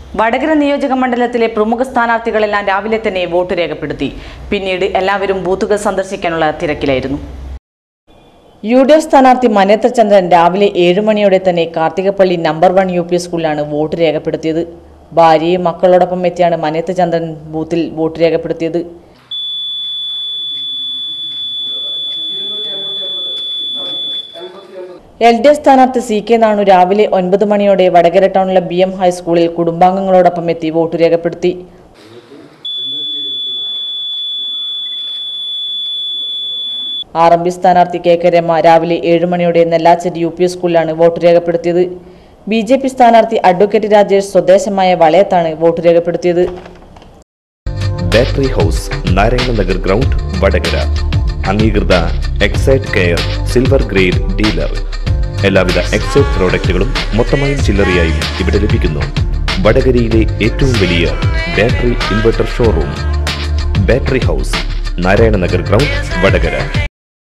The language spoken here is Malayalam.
വടകര നിയോജക മണ്ഡലത്തിലെ പ്രമുഖ സ്ഥാനാർത്ഥികളെല്ലാം രാവിലെ തന്നെ വോട്ട് രേഖപ്പെടുത്തി പിന്നീട് എല്ലാവരും ബൂത്തുകൾ സന്ദർശിക്കാനുള്ള തിരക്കിലായിരുന്നു യു ഡി എഫ് സ്ഥാനാർത്ഥി മനേത്ര ചന്ദ്രൻ രാവിലെ ഏഴ് മണിയോടെ തന്നെ Karthikappally number one U P സ്കൂളിലാണ് വോട്ട് രേഖപ്പെടുത്തിയത് ഭാര്യയും മക്കളോടൊപ്പം എത്തിയാണ് മനേത്ര ചന്ദ്രൻ ബൂത്തിൽ വോട്ട് രേഖപ്പെടുത്തിയത് എൽ ഡി എഫ് സ്ഥാനാർത്ഥി സി കെ നാണു രാവിലെ ഒൻപത് മണിയോടെ വടകര ടൗണിലെ ബി എം ഹൈസ്കൂളിൽ കുടുംബാംഗങ്ങളോടൊപ്പം എത്തി വോട്ട് രേഖപ്പെടുത്തി ആർ എം പി സ്ഥാനാർത്ഥി കെ കെ രമ രാവിലെ ഏഴ് മണിയോടെ നെല്ലാച്ചേരി യു പി സ്കൂളിലാണ് വോട്ട് രേഖപ്പെടുത്തിയത് ബി ജെ പി സ്ഥാനാർത്ഥി അഡ്വക്കേറ്റ് രാജേഷ് സ്വദേശമായ വളയത്താണ് വോട്ട് രേഖപ്പെടുത്തിയത് battery house Narayana Nagar ground Vadakara അംഗീകൃത Exide care silver grade dealer എല്ലാവിധ എക്സൈറ്റ് പ്രോഡക്റ്റുകളും മൊത്തമായും ചില്ലറയായും ഇവിടെ ലഭിക്കുന്നു വടകരയിലെ ഏറ്റവും വലിയ battery inverter showroom battery house Narayana Nagar ground Vadakara